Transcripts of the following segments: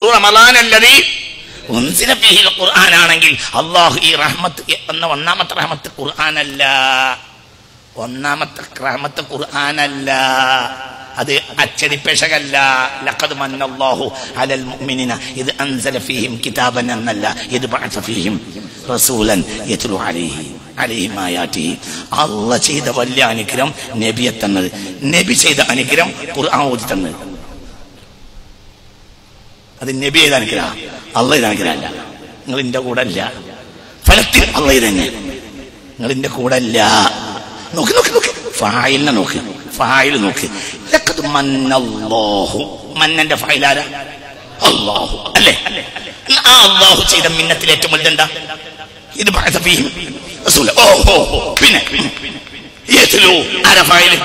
റമദാൻ അല്ലതി ഉൻസില ഫീഹിൽ ഖുർആൻ ആണെങ്കിൽ അള്ളാഹു ഈ റഹ്മത്ത് എന്ന ഒന്നാമത്തെ റഹ്മത്ത് ഖുർആനല്ല ഒന്നാമത്തെ റഹ്മത്ത് ഖുർആനല്ല അത് അച്ചടിപ്പേശകല്ല ലഖദ് മന്നല്ലാഹു അലൽ മുഅ്മിനീന ഇത് അൻസല ഫീഹിം കിതാബൻ എന്നല്ല ഇത് ബഅസ ഫീഹിം റസൂലൻ യത്ലു അലൈഹി അലൈഹിം ആയാറ്റിഹി അള്ളാഹ് ചെയ്ത വലിയ അനുഗ്രഹം നബിയെ തന്നത് നബി ചെയ്ത അനുഗ്രഹം ഖുർആൻ ഓതി തന്നത് അത് നബി ചെയ്ത അനുഗ്രഹം അള്ള ചെയ്ത അനുഗ്രഹമല്ല നിങ്ങൾ എന്റെ കൂടെ അല്ല ഫലത്തിൽ അള്ള തന്നെ നിങ്ങൾ എന്റെ കൂടെ അല്ല നോക്ക് നോക്ക് നോക്ക് ഫായിലിനെ നോക്ക് ഫായിൽ നോക്ക് ലഖദ് മന്നല്ലാഹു മന്നന്റെ ഫായിലാരാ അല്ലാഹു അല്ലേ ആ അല്ലാഹു ചെയ്ത മിന്നത്തിൽ ഏറ്റവും വലുതെന്താ ഇത് ബഅസ ഫീഹിം റസൂല ഓ ഓ ഓ. പിന്നെ യത്ലു ആരാ ഫായിൽ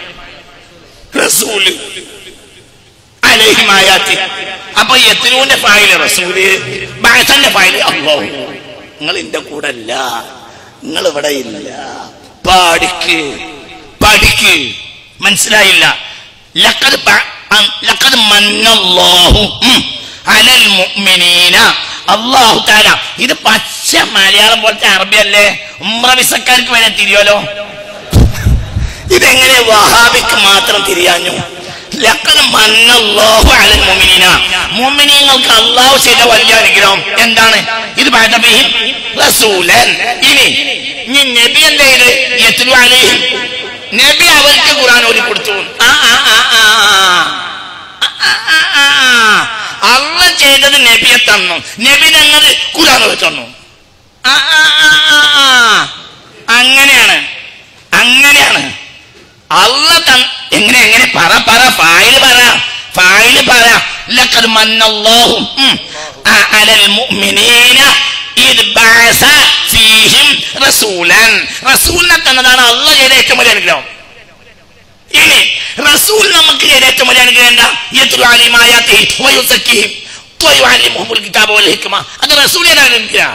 റസൂല് അലൈഹിം ആയാത്തി അപ്പൊ യത്ലൂന്റെ ഫായില് റസൂല് ബഅസന്റെ ഫായില് അല്ലാഹു നിങ്ങൾ എന്റെ കൂടെ അല്ല നിങ്ങൾ ഇവിടെ ഇല്ല പഠിക്ക് പഠിക്ക് മനസ്സിലായില്ല ലഖദ് പ- അം- ലഖദ് മന്നല്ലാഹു ഉം, അലൽ മുഅ്മിനീന അല്ലാഹു തആല ഇത് പച്ച മലയാളം പോലത്തെ അറബി അല്ലേ ഉമ്ര വിസക്കാർക്ക് വരെ തിരിയോലോ ഇതെങ്ങനെ വഹാബിക്ക് മാത്രം തിരിയാഞ്ഞു ലഖദ് മന്നല്ലാഹു അലൽ മുഅ്മിനീന മുഅ്മിനീങ്ങൾക്ക് അല്ലാഹു ചെയ്ത വലിയ അനുഗ്രഹം എന്താണ് ഇത് ബഅദബിഹിം റസൂലൻ ഇനി ഇനി നബി എന്താ ഇത് യത്ലു അലൈഹിം നബി അവർക്ക് ഖുർആൻ ഓതി കൊടുത്തു ആ ആ ആ ആ ആ, ആ, ആ, ആ. അള്ള ചെയ്തത് നബിയെ തന്നു നബി തന്നത് ഖുർആൻ ഓതി തന്നു ആ, ആ, ആ, ആ, ആ. അങ്ങനെയാണ് അങ്ങനെയാണ് അള്ള തൻ എങ്ങനെ എങ്ങനെ പറ പറ ഫായില് പറ ഫായില് പറ ലഖദ് മന്നല്ലാഹു ഉം, അ- അലൽ മുഅ്മിനീന ഇദ് ബഅസ ഫീഹിം റസൂലൻ റസൂലിനെ തന്നതാണ് അള്ള ചെയ്ത ഏറ്റവും വലിയ അനുഗ്രഹം ഇനി റസൂൽ നമുക്ക് ചെയ്ത ഏറ്റവും വലിയ അനുഗ്രഹം എന്താ യത്ലു അലൈഹിം ആയാത്തിഹി വയുസക്കിഹിം വയുഅല്ലിമുഹുൽ കിതാബ വൽ ഹിക്മ അത് റസൂലിന്റെ അനുഗ്രഹം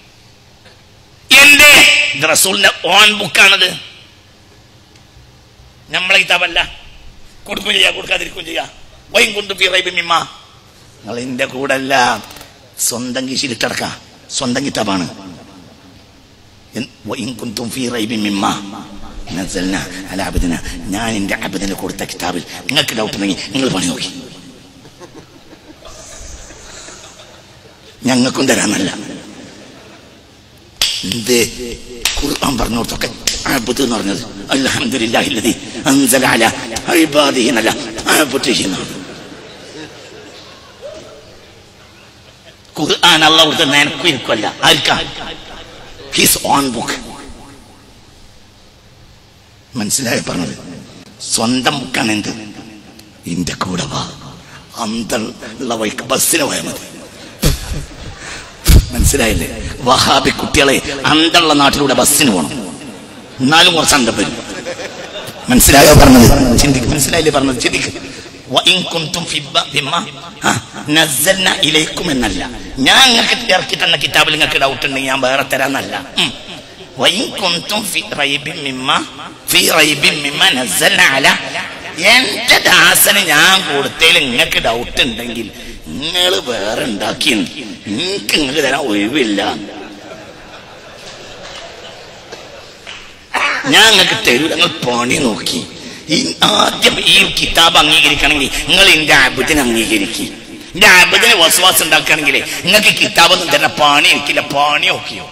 എന്റെ ഇത് റസൂലിന്റെ ഓൺ ബുക്കാണത് നമ്മളെ കിതാബല്ല കൊടുക്കും ചെയ്യാ കൊടുക്കാതിരിക്കും ചെയ്യാ വൈൻ കൊണ്ട് മിമ്മ നിങ്ങൾ എന്റെ കൂടെ അല്ല സ്വന്തം കീശിലിട്ടടക്ക സ്വന്തം കിതാബാണ് എൻ- വൈൻ കുന്തും ഫീ റൈബിൻ മിമ്മ നസൽന അല അബദിന ഞാൻ എന്റെ അബദിന് കൊടുത്ത കിതാബിൽ നിങ്ങൾക്ക് ഡൗട്ട് ഉണ്ടെങ്കിൽ നിങ്ങൾ പണി നോക്കി ഞങ്ങൾക്കും തരാന്നല്ല എന്ത് ഖുർആൻ പറഞ്ഞു കൊടുത്തൊക്കെ അബുദ് എന്ന് പറഞ്ഞത് അൽഹംദുലില്ലാഹില്ലദി അൻസല അല ഇബാദിഹി എന്നല്ല അബുദിഹി എന്നാണ് ഖുർആൻ അല്ല കൊടുത്ത നിനക്കും ഇരിക്കുമല്ല ആർക്കാ ഹിസ് ഓൺ ബുക്ക് മനസ്സിലായി പറഞ്ഞത് സ്വന്തം ബുക്കാണ് എന്ത് ഇന്റെ കൂടെ വാ അന്തള്ള വഴിക്ക് ബസ്സിന് പോയാൽ മതി മനസ്സിലായില്ലേ വഹാബി കുട്ടികളെ അന്തള്ള നാട്ടിലൂടെ ബസ്സിന് പോകണം എന്നാലും കുറച്ച് അന്തം വരും മനസ്സിലായോ പറഞ്ഞത് ചിന്തിക്ക് മനസ്സിലായില്ലേ പറഞ്ഞത് ചിന്തിക്ക് വഇൻ കുന്തും ഫിബ്ബ- ബിമ്മ, ആ, നസ്സൽന ഇലൈക്കും എന്നല്ല ഞാൻ നിങ്ങൾക്ക് ഇറക്കി തന്ന കിതാബിൽ നിങ്ങൾക്ക് ഡൗട്ട് ഉണ്ടെങ്കിൽ ഞാൻ വേറെ തരാന്നല്ല ഉം. വഇൻ കുന്തും ഫി റൈബിൻ മിമ്മ ഫി റൈബിൻ മിമ്മ നസ്സൽന അല എന്റെ ദാസന് ഞാൻ കൊടുത്തതിൽ നിങ്ങൾക്ക് ഡൗട്ട് ഉണ്ടെങ്കിൽ നിങ്ങൾ വേറെ ഉണ്ടാക്കി നിങ്ങൾക്ക് നിങ്ങൾക്ക് തരാൻ ഒഴിവില്ല ഞാൻ നിങ്ങൾക്ക് തരൂ നിങ്ങൾ പണി നോക്കി ഈ ആദ്യം ഈ കിതാബ് അംഗീകരിക്കണമെങ്കിൽ നിങ്ങൾ എന്റെ ആബുദിനെ അംഗീകരിക്കും എന്റെ ആബുദിനെ വസവാസം ഉണ്ടാക്കുകയാണെങ്കിൽ നിങ്ങൾക്ക് കിതാബൊന്നും തരുന്ന പണി ഇരിക്കില്ല പണി നോക്കിയോ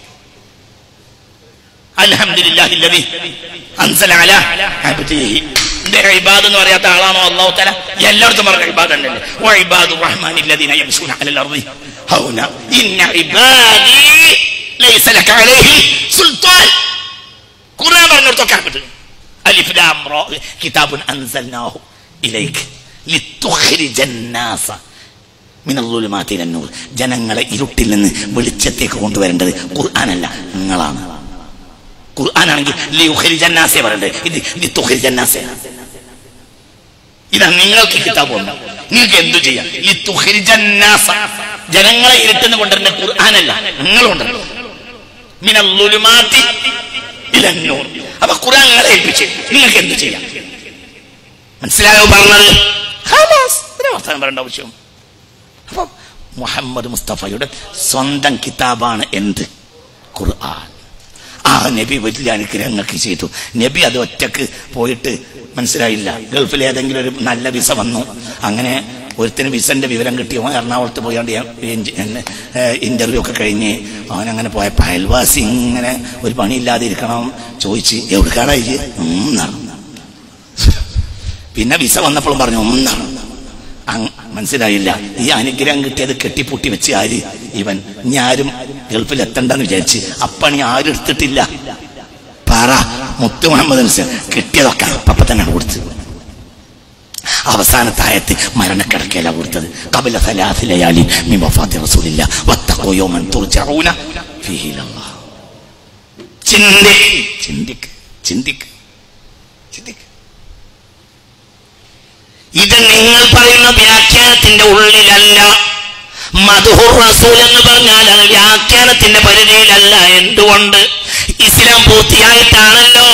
അൽഹംദുലില്ലാഹില്ലദി അൻസല അലാ അബ്ദിഹി ഇത് ഇബാദ് എന്ന് പറയാത്ത ആളാണോ അല്ലാഹു തആല എല്ലായിടത്തും പറഞ്ഞ ഇബാദ് തന്നെയല്ലേ വ ഇബാദു റഹ്മാനില്ലദീന യംശൂന അലൽ അർദി ഹൗന ഇന്ന ഇബാദി ലൈസ ലക അലൈഹി സുൽത്താൻ ഖുർആൻ പറഞ്ഞിടത്തൊക്കെ ആക്കട്ടെ അലിഫ് ലാം റോ കിതാബുൻ അൻസൽനാഹു ഇലൈക് ലിതുഖ്രിജൻ നാസ മിനൽ ളുലുമാതി ഇലൻ നൂർ ജനങ്ങളെ ഇരുട്ടിൽ നിന്ന് വെളിച്ചത്തേക്ക് കൊണ്ടുവരേണ്ടത് ഖുർആനല്ല നിങ്ങളാണ് ഖുർആനാണെങ്കിൽ ലിയുഖ്രിജന്നാസെ പറയണ്ടേ ഇത് ലിതുഖ്രിജന്നാസെ ഇതാ നിങ്ങൾക്ക് കിതാബ് ഉണ്ട് നിങ്ങൾക്ക് എന്തു ചെയ്യാം ലിതുഖ്രിജന്നാസ ജനങ്ങളെ ഇരുട്ടുന്ന കൊണ്ടുവരുന്ന ഖുർആനല്ല നിങ്ങളുണ്ട് മിനൽ ളുലുമാതി ഇലൻ നൂർ അപ്പൊ ഖുർആൻ നിങ്ങളെ ഏൽപ്പിച്ച് നിങ്ങൾക്ക് എന്ത് ചെയ്യാം മനസ്സിലായോ പറഞ്ഞത് ഖലാസ്. ഇതിന് വർത്തമാനം പറയേണ്ട ആവശ്യം അപ്പൊ മുഹമ്മദ് മുസ്തഫയുടെ സ്വന്തം കിതാബാണ് എന്ത് ഖുർആൻ ആ നബി വലിയ അനുഗ്രഹങ്ങൾക്ക് ചെയ്തു നബി അത് ഒറ്റക്ക് പോയിട്ട് മനസ്സിലായില്ല ഗൾഫിൽ ഏതെങ്കിലും ഒരു നല്ല വിസ വന്നു അങ്ങനെ ഒരുത്തിന് വിസന്റെ വിവരം കിട്ടി അവൻ എറണാകുളത്ത് പോയാണ്ട് ഇന്റർവ്യൂ ഒക്കെ കഴിഞ്ഞ് അവൻ അങ്ങനെ പോയപ്പോൾ അയൽവാസി ഇങ്ങനെ ഒരു പണിയില്ലാതെ ഇരിക്കണം ചോദിച്ച് എവിടെക്കാടാ ഇയ്യ് ഉം എന്നാണ് പിന്നെ വിസ വന്നപ്പോഴും പറഞ്ഞു ഒന്നാണ് മനസ്സിലായില്ല ഈ അനുഗ്രഹം കിട്ടിയത് കെട്ടിപ്പൂട്ടി വെച്ച് ആര് ഇവൻ ഇനി ആരും ഗൾഫിൽ എത്തണ്ടെന്ന് വിചാരിച്ച് അപ്പണി ആരും എടുത്തിട്ടില്ല പറ മുത്തു മുഹമ്മദ് ഹുസൈൻ കിട്ടിയതൊക്കെ അപ്പ തന്നെ കൊടുത്തു അവസാനത്തായത്ത് മരണക്കിടക്കല കൊടുത്തത് കപില സലാസിലയാലി മി വഫാത്തി റസൂലില്ല വത്തഖൂ യൗമൻ തുർജഊന ഫീഹി ഇലല്ലാഹ് ചിന്തിക്ക് ചിന്തിക്ക് ചിന്തിക്ക് ചിന്തിക്ക് ഇത് നിങ്ങൾ പറയുന്ന വ്യാഖ്യാനത്തിന്റെ ഉള്ളിലല്ല മധുഹുർ റസൂൽ എന്ന് പറഞ്ഞാൽ അത് വ്യാഖ്യാനത്തിന്റെ പരിധിയിലല്ല എന്തുകൊണ്ട് ഇസ്ലാം പൂർത്തിയായിട്ടാണല്ലോ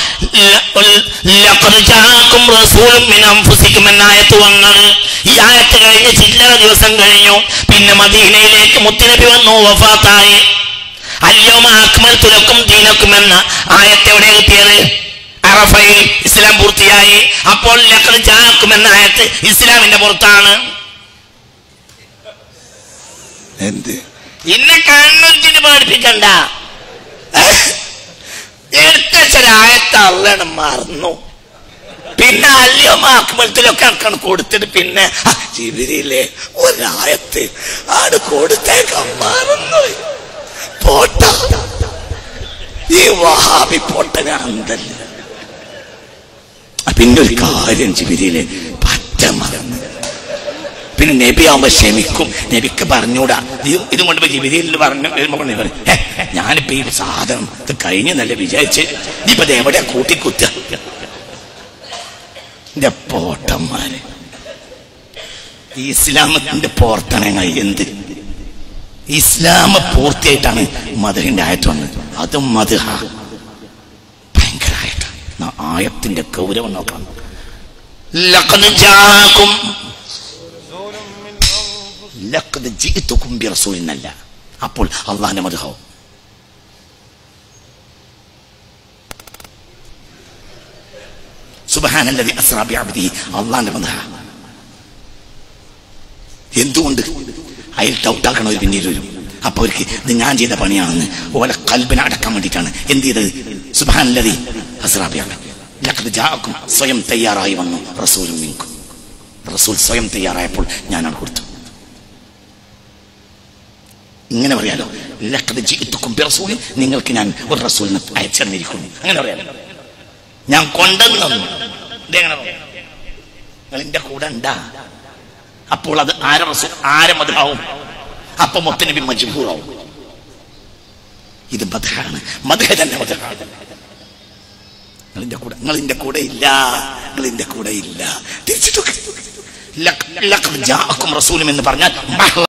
ലഖദ് ജാഅക്കും റസൂലും മിൻ അൻഫുസിക്കും എന്ന ആയത്ത് വന്നത് ഈ ആയത്ത് കഴിഞ്ഞ് ചില്ലറ ദിവസം കഴിഞ്ഞു പിന്നെ മദീനയിലേക്ക് മുത്തുനബി വന്നു വഫാത്തായി അല്യോമ അക്മൽതു ലക്കും ദീനക്കും എന്ന ആയത്ത് എവിടെ കിട്ടിയത് അറഫയിൽ ഇസ്ലാം പൂർത്തിയായി അപ്പോൾ ലഖദ് ജാഅക്കും എന്ന ആയത്ത് ഇസ്ലാമിന്റെ പുറത്താണ് എന്ത് ഇന്നെ കണ്ണൂറ്റിന് പഠിപ്പിക്കണ്ട എടുത്തൊരായത്ത് അള്ളണം മറന്നു പിന്നെ അല്ലയോ മാക്കുമ്പലത്തിലൊക്കെ അക്കണ് കൊടുത്തിട്ട് പിന്നെ ആ, ജിബിരിയിലെ ഒരായത്ത് ആണ് കൊടുത്തേക്കാൻ മറന്നു പോട്ട ഈ വഹാബി പൊട്ടന അന്തല്ല പിന്നെ ഒരു കാര്യം ജിബിരിയിലെ പറ്റ മറന്നു പിന്നെ നബി ആവുമ്പോ ക്ഷമിക്കും നബിക്ക് പറഞ്ഞൂടാ ഇത് ഇതും കൊണ്ട് ജിബിരിയിൽ പറഞ്ഞു വരുമ്പോ പറഞ്ഞു പറയും, "ഹേ, ഞാനിപ്പോ ഈ സാധനം ഇത് കഴിഞ്ഞെന്നല്ലേ വിചാരിച്ച് ഇനിയിപ്പോ ഇത് എവിടെ കൂട്ടിക്കുത്ത എന്റെ പോട്ടന്മാര് ഈ ഇസ്ലാമത്തിന്റെ പോർത്തണങ്ങൾ എന്ത് ഇസ്ലാമ പൂർത്തിയായിട്ടാണ് മധുഹിന്റെ ആയത്ത് വന്നത് അതും മധുഹ ഭയങ്കരമായിട്ടാണ് ആയത്തിന്റെ ഗൗരവം നോക്കണം ലഖദ് ജാഅക്കും ലഖദ് ജിഇതുകും ബിറസൂലിനല്ല അപ്പോൾ അള്ളാഹിന്റെ മധുഹാവും സുബ്ഹാനല്ലദി അസ്റാ ബിഅബ്ദിഹി അള്ളാഹിന്റെ മധുഹ എന്തുകൊണ്ട് അയാൾ ഡൗട്ടാക്കണ ഒരു പിന്നീട് വരും അപ്പൊ അവർക്ക് ഇത് ഞാൻ ചെയ്ത പണിയാണെന്ന് ഓലെ കൽബിനെ അടക്കാൻ വേണ്ടിയിട്ടാണ് എന്ത് ചെയ്തത് സുബ്ഹാനല്ലദി അസ്റാ ബിഅബ്ദിഹി ലഖദ് ജാഅക്കും സ്വയം തയ്യാറായി വന്നു റസൂലും മിൻകും റസൂൽ സ്വയം തയ്യാറായപ്പോൾ ഞാനത് കൊടുത്തു ഇങ്ങനെ പറയാലോ ലഖദ് ജിഇതുക്കും ബിറസൂലിൻ നിങ്ങൾക്ക് ഞാൻ ഒരു റസൂലിനെ അയച്ചിരുന്നിരിക്കുന്നു അങ്ങനെ പറയാലോ ഞാൻ കൊണ്ടുവന്നു ഇതെങ്ങനെ പറയാം? നിങ്ങൾ എന്റെ കൂടെ ഉണ്ടാ അപ്പോൾ അത് ആര റസൂൽ ആരെ മധുരാവും അപ്പൊ മുത്തനബി മജ്ബൂറാവും ഇത് മധുരാണ് മധുര തന്നെ മധുരാണ് നിങ്ങളിന്റെ കൂടെ നിങ്ങളിന്റെ കൂടെ ഇല്ല നിങ്ങളിന്റെ കൂടെ ഇല്ല തിരിച്ചിട്ടൊക്കെ ലഖ്- ലഖദ് ജാഅക്കും റസൂലും എന്ന് പറഞ്ഞാൽ മഹ്ള